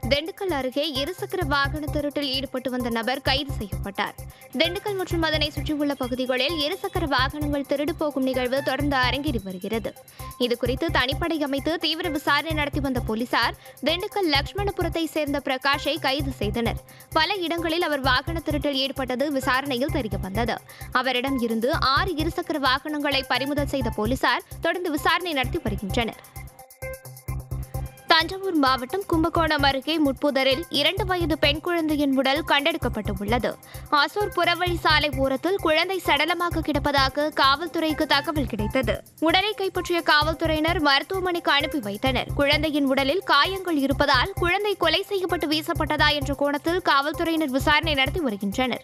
திண்டுக்கல் அருகே இருசக்கர வாகன திருட்டில் ஈடுபட்டு வந்த நபர் கைது செய்யப்பட்டார் திண்டுக்கல் மற்றும் அதனை சுற்றியுள்ள பகுதிகளில் இருசக்கர வாகனங்கள் திருடு போகும் நிகழ்வு தொடர்ந்து அரங்கேறி வருகிறது இதுகுறித்து தனிப்படை அமைத்து தீவிர விசாரணை நடத்தி வந்த போலீசார் திண்டுக்கல் லட்சுமணபுரத்தை சேர்ந்த பிரகாஷை கைது செய்தனர் பல இடங்களில் அவர் வாகன திருட்டில் ஈடுபட்டது விசாரணையில் தெரிய வந்தது அவரிடம் இருந்து ஆறு இருசக்கர வாகனங்களை பறிமுதல் செய்த போலீசார் தொடர்ந்து விசாரணை நடத்தி வருகின்றனர் தஞ்சாவூர் மாவட்டம் கும்பகோணம் அருகே முட்புதரில் இரண்டு வயது பெண் குழந்தையின் உடல் கண்டெடுக்கப்பட்டுள்ளது ஆசூர் புறவழி சாலை ஓரத்தில் குழந்தை சடலமாக கிடப்பதாக காவல்துறைக்கு தகவல் கிடைத்தது உடலை கைப்பற்றிய காவல்துறையினர் மருத்துவமனைக்கு அனுப்பி வைத்தனர் குழந்தையின் உடலில் காயங்கள் இருப்பதால் குழந்தை கொலை செய்யப்பட்டு வீசப்பட்டதா என்ற கோணத்தில் காவல்துறையினர் விசாரணை நடத்தி வருகின்றனர்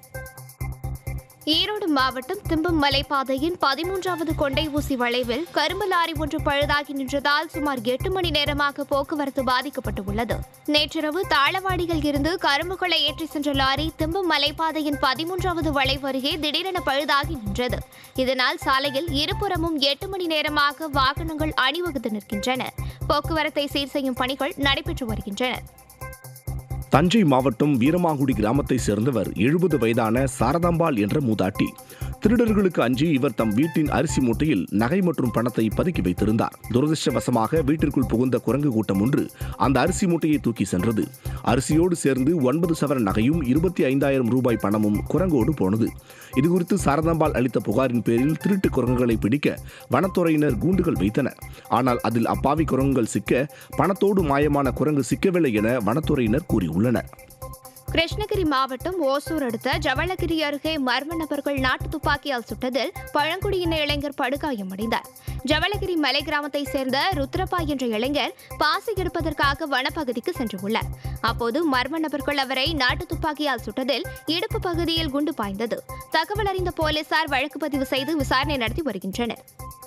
ஈரோடு மாவட்டம் திம்பம் மலைப்பாதையின் பதிமூன்றாவது கொண்டை ஊசி வளைவில் கரும்பு லாரி ஒன்று பழுதாகி நின்றதால் சுமார் எட்டு மணி நேரமாக போக்குவரத்து பாதிக்கப்பட்டுள்ளது நேற்றிரவு தாளவாடியில் இருந்து கரும்புகளை ஏற்றி சென்ற லாரி திம்பம் மலைப்பாதையின் பதிமூன்றாவது வளைவு அருகே திடீரென பழுதாகி நின்றது இதனால் சாலையில் இருபுறமும் எட்டு மணி நேரமாக வாகனங்கள் அணிவகுத்து நிற்கின்றன போக்குவரத்தை சீர் செய்யும் பணிகள் நடைபெற்று வருகின்றன தஞ்சை மாவட்டம் வீரமாங்குடி கிராமத்தைச் சேர்ந்தவர் எழுபது வயதான சாரதாம்பாள் என்ற மூதாட்டி திருடர்களுக்கு அஞ்சி இவர் தம் வீட்டின் அரிசி மூட்டையில் நகை மற்றும் பணத்தை பதுக்கி வைத்திருந்தார் துரதிருஷ்டவசமாக வீட்டிற்குள் புகுந்த குரங்கு கூட்டம் ஒன்று அந்த அரிசி மூட்டையை தூக்கி சென்றது அரிசியோடு சேர்ந்து ஒன்பது சவரன் நகையும் இருபத்தி ஐந்தாயிரம் ரூபாய் பணமும் குரங்கோடு போனது இதுகுறித்து சாரதாம்பாள் அளித்த புகாரின் பேரில் திருட்டு குரங்குகளை பிடிக்க வனத்துறையினர் கூண்டுகள் வைத்தனர் ஆனால் அதில் அப்பாவி குரங்குகள் சிக்க பணத்தோடு மாயமான குரங்கு சிக்கவில்லை என வனத்துறையினர் கூறியுள்ளனர் கிருஷ்ணகிரி மாவட்டம் ஓசூர் அடுத்த ஜவளகிரி அருகே மர்ம நபர்கள் நாட்டு துப்பாக்கியால் சுட்டதில் பழங்குடியின இளைஞர் படுகாயமடைந்தார் ஜவளகிரி மலை கிராமத்தை சேர்ந்த ருத்ரப்பா என்ற இளைஞர் பாசி எடுப்பதற்காக வனப்பகுதிக்கு சென்றுள்ளார் அப்போது மர்ம நபர்கள் அவரை நாட்டு துப்பாக்கியால் சுட்டதில் இடுப்பு பகுதியில் குண்டு பாய்ந்தது தகவல் அறிந்த போலீசார் வழக்கு பதிவு செய்து விசாரணை நடத்தி வருகின்றனர்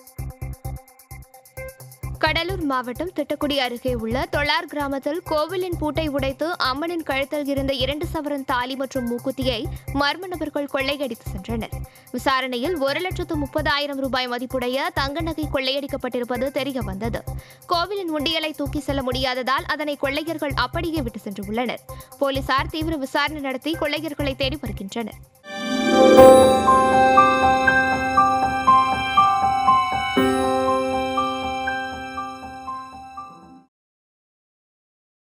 கடலூர் மாவட்டம் திட்டக்குடி அருகே உள்ள தொளார் கிராமத்தில் கோவிலின் பூட்டை உடைத்து அம்மனின் கழுத்தில் இருந்த இரண்டு சவரன் தாலி மற்றும் மூக்குத்தியை மர்ம நபர்கள் கொள்ளையடித்து சென்றனர் விசாரணையில் ஒரு லட்சத்து முப்பதாயிரம் ரூபாய் மதிப்புடைய தங்க நகை கொள்ளையடிக்கப்பட்டிருப்பது தெரிய வந்தது கோவிலின் உண்டியலை தூக்கி செல்ல முடியாததால் அதனை கொள்ளையர்கள் அப்படியே விட்டு சென்றுள்ளனர் போலீசார் தீவிர விசாரணை நடத்தி கொள்ளையர்களை தேடி வருகின்றனர்